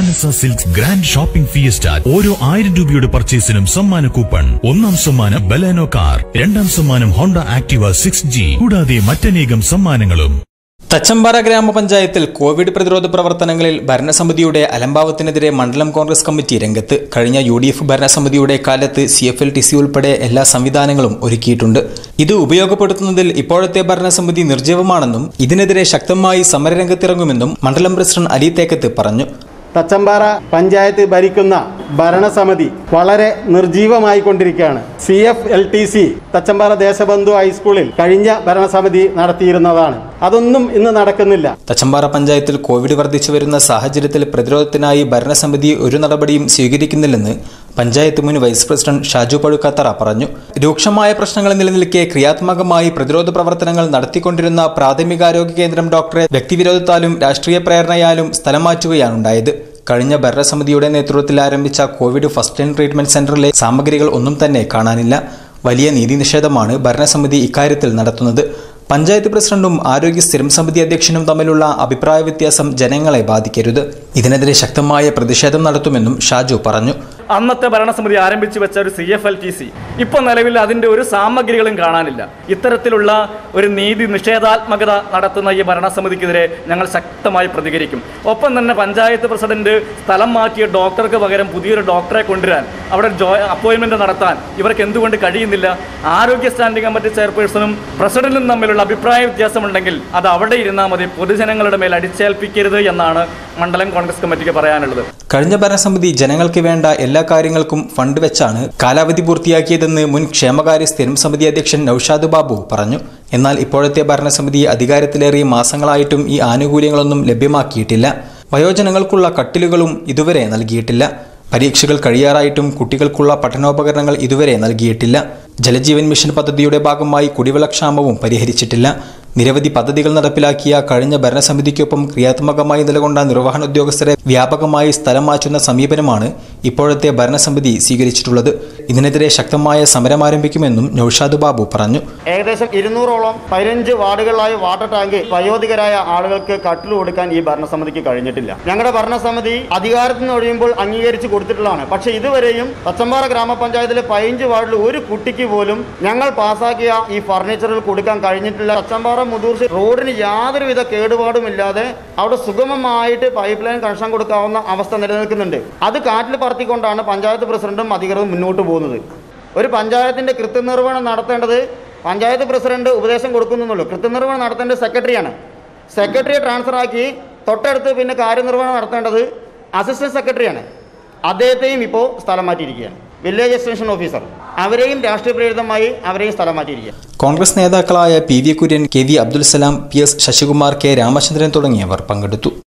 മാനസ silks grand shopping fiesta ഓരോ ആയിരം രൂപയുടെ പർച്ചേസിനും സമ്മാന കൂപ്പൺ ഒന്നാം സമ്മാനം ബലാനോ കാർ രണ്ടാം സമ്മാനം ഹോണ്ട ആക്ടിവ സിക്സ് ജി കൂടാതെ മറ്റനേകം സമ്മാനങ്ങളും തച്ചമ്പാറ ഗ്രാമപഞ്ചായത്തിൽ കോവിഡ് പ്രതിരോധ പ്രവർത്തനങ്ങളിൽ ഭരണസമിതിയുടെ അലംഭാവത്തിനെതിരെ മണ്ഡലം കോൺഗ്രസ് കമ്മിറ്റി രംഗത്ത് കഴിഞ്ഞ യു ഡി എഫ് ഭരണസമിതിയുടെ കാലത്ത് C F L T C ഉൾപ്പെടെ എല്ലാ സംവിധാനങ്ങളും ഒരുക്കിയിട്ടുണ്ട് ഇത് ഉപയോഗപ്പെടുത്തുന്നതിൽ ഇപ്പോഴത്തെ ഭരണസമിതി നിർജ്ജീവമാണെന്നും ഇതിനെതിരെ ശക്തമായി സമരരംഗത്തിറങ്ങുമെന്നും മണ്ഡലം പ്രസിഡന്റ് അലി തേക്കത്ത് പറഞ്ഞു തച്ചമ്പാറ പഞ്ചായത്ത് ഭരിക്കുന്ന ഭരണസമിതി വളരെ നിർജീവമായി കൊണ്ടിരിക്കുകയാണ് C F L T C Thachampara Desabandhu ഹൈസ്കൂളിൽ കഴിഞ്ഞ ഭരണസമിതി നടത്തിയിരുന്നതാണ് അതൊന്നും ഇന്ന് നടക്കുന്നില്ല തച്ചമ്പാറ പഞ്ചായത്തിൽ കോവിഡ് വർദ്ധിച്ചു വരുന്ന സാഹചര്യത്തിൽ പ്രതിരോധത്തിനായി ഭരണസമിതി ഒരു നടപടിയും സ്വീകരിക്കുന്നില്ലെന്ന് പഞ്ചായത്ത് മുൻ വൈസ് പ്രസിഡന്റ് ഷാജു പഴുക്കാത്തറ പറഞ്ഞു രൂക്ഷമായ പ്രശ്നങ്ങൾ നിലനിൽക്കെ ക്രിയാത്മകമായി പ്രതിരോധ പ്രവർത്തനങ്ങൾ നടത്തിക്കൊണ്ടിരുന്ന പ്രാഥമികാരോഗ്യ കേന്ദ്രം ഡോക്ടറെ വ്യക്തിവിരോധത്താലും രാഷ്ട്രീയ പ്രേരണയാലും സ്ഥലം മാറ്റുകയാണുണ്ടായത് കഴിഞ്ഞ ഭരണസമിതിയുടെ നേതൃത്വത്തിൽ ആരംഭിച്ച കോവിഡ് ഫസ്റ്റ് ലൈൻ ട്രീറ്റ്മെന്റ് സെന്ററിലെ സാമഗ്രികൾ ഒന്നും തന്നെ കാണാനില്ല വലിയ നീതി നിഷേധമാണ് ഭരണസമിതി ഇക്കാര്യത്തിൽ നടത്തുന്നത് പഞ്ചായത്ത് പ്രസിഡന്റും ആരോഗ്യ സ്ഥിരം സമിതി അധ്യക്ഷനും തമ്മിലുള്ള അഭിപ്രായ വ്യത്യാസം ജനങ്ങളെ ബാധിക്കരുത് ഇതിനെതിരെ ശക്തമായ പ്രതിഷേധം നടത്തുമെന്നും ഷാജു പറഞ്ഞു അന്നത്തെ ഭരണസമിതി ആരംഭിച്ചു വെച്ച ഒരു C F L T C ഇപ്പോൾ നിലവിൽ അതിൻ്റെ ഒരു സാമഗ്രികളും കാണാനില്ല ഇത്തരത്തിലുള്ള ഒരു നീതി നിഷേധാത്മകത നടത്തുന്ന ഈ ഭരണസമിതിക്കെതിരെ ഞങ്ങൾ ശക്തമായി പ്രതികരിക്കും ഒപ്പം തന്നെ പഞ്ചായത്ത് പ്രസിഡന്റ് സ്ഥലം മാറ്റിയ ഡോക്ടർക്ക് പകരം പുതിയൊരു ഡോക്ടറെ കൊണ്ടുവരാൻ അവിടെ ജോ അപ്പോയിൻമെന്റ് നടത്താൻ ഇവർക്ക് എന്തുകൊണ്ട് കഴിയുന്നില്ല ആരോഗ്യ സ്റ്റാൻഡിംഗ് കമ്മിറ്റി ചെയർപേഴ്സണും പ്രസിഡന്റും തമ്മിലുള്ള അഭിപ്രായ വ്യത്യാസമുണ്ടെങ്കിൽ അത് അവിടെ ഇരുന്നാൽ മതി പൊതുജനങ്ങളുടെ മേൽ അടിച്ചേൽപ്പിക്കരുത് എന്നാണ് മണ്ഡലം കോൺഗ്രസ് കമ്മിറ്റിക്ക് പറയാനുള്ളത് കഴിഞ്ഞ ഭരണസമിതി ജനങ്ങൾക്ക് വേണ്ട എല്ലാ കാര്യങ്ങൾക്കും ഫണ്ട് വെച്ചാണ് കാലാവധി പൂർത്തിയാക്കിയതെന്ന് മുൻ ക്ഷേമകാര്യ സ്ഥിരം സമിതി അധ്യക്ഷൻ നൌഷാദ് ബാബു പറഞ്ഞു എന്നാൽ ഇപ്പോഴത്തെ ഭരണസമിതി അധികാരത്തിലേറിയ മാസങ്ങളായിട്ടും ഈ ആനുകൂല്യങ്ങളൊന്നും ലഭ്യമാക്കിയിട്ടില്ല വയോജനങ്ങൾക്കുള്ള കട്ടിലുകളും ഇതുവരെ നൽകിയിട്ടില്ല പരീക്ഷകൾ കഴിയാറായിട്ടും കുട്ടികൾക്കുള്ള പഠനോപകരണങ്ങൾ ഇതുവരെ നൽകിയിട്ടില്ല ജലജീവൻ മിഷൻ പദ്ധതിയുടെ ഭാഗമായി കുടിവെള്ളക്ഷാമവും പരിഹരിച്ചിട്ടില്ല നിരവധി പദ്ധതികൾ നടപ്പിലാക്കിയ കഴിഞ്ഞ ഭരണസമിതിക്കൊപ്പം ക്രിയാത്മകമായി നിലകൊണ്ട നിർവഹണ ഉദ്യോഗസ്ഥരെ വ്യാപകമായി സ്ഥലം മാറ്റുന്ന സമീപനമാണ് ഇപ്പോഴത്തെ ഭരണസമിതി സ്വീകരിച്ചിട്ടുള്ളത് ഇതിനെതിരെ ശക്തമായ സമരം ആരംഭിക്കുമെന്നും നൌഷാദ് ബാബു പറഞ്ഞു ഏകദേശം ഇരുന്നൂറോളം പതിനഞ്ച് വാർഡുകളിലായ വാട്ടർ ടാങ്ക് വയോധികരായ ആളുകൾക്ക് കട്ടിൽ കൊടുക്കാൻ ഈ ഭരണസമിതിക്ക് കഴിഞ്ഞിട്ടില്ല ഞങ്ങളുടെ ഭരണസമിതി അധികാരത്തിൽ നിന്ന് ഒഴിയുമ്പോൾ അംഗീകരിച്ച് കൊടുത്തിട്ടുള്ളതാണ് പക്ഷേ ഇതുവരെയും തച്ചമ്പാറ ഗ്രാമപഞ്ചായത്തിലെ പതിനഞ്ച് വാർഡിൽ ഒരു കുട്ടിക്ക് പോലും ഞങ്ങൾ പാസാക്കിയ ഈ ഫർണിച്ചറുകൾ കൊടുക്കാൻ കഴിഞ്ഞിട്ടില്ല തച്ചമ്പാറ മുതൂർ റോഡിന് യാതൊരുവിധ കേടുപാടുമില്ലാതെ അവിടെ സുഗമമായിട്ട് പൈപ്പ് ലൈൻ കണക്ഷൻ കൊടുക്കാവുന്ന അവസ്ഥ നിലനിൽക്കുന്നുണ്ട് അത് കാറ്റിൽ പറത്തിക്കൊണ്ടാണ് പഞ്ചായത്ത് പ്രസിഡന്റും അധികൃതരും മുന്നോട്ട് പോകുന്നത് ഒരു പഞ്ചായത്തിന്റെ കൃത്യനിർവഹണം നടത്തേണ്ടത് പഞ്ചായത്ത് പ്രസിഡന്റ് ഉപദേശം കൊടുക്കുന്നുള്ളൂ കൃത്യനിർവഹണം നടത്തേണ്ടത് സെക്രട്ടറിയാണ് സെക്രട്ടറിയെ ട്രാൻസ്ഫർ ആക്കി തൊട്ടടുത്ത് പിന്നെ കാര്യനിർവഹണം നടത്തേണ്ടത് അസിസ്റ്റന്റ് സെക്രട്ടറിയാണ് അദ്ദേഹത്തെയും ഇപ്പോൾ സ്ഥലം മാറ്റിയിരിക്കുകയാണ് വില്ലേജ് എക്സ്റ്റൻഷൻ ഓഫീസർ അവരെയും രാഷ്ട്രീയ പ്രേരിതമായി അവരെയും സ്ഥലം മാറ്റിയിരിക്കുകയാണ് കോൺഗ്രസ് നേതാക്കളായ P V Kurian K V Abdul Salam P S Sasikumar K Ramachandran തുടങ്ങിയവർ പങ്കെടുത്തു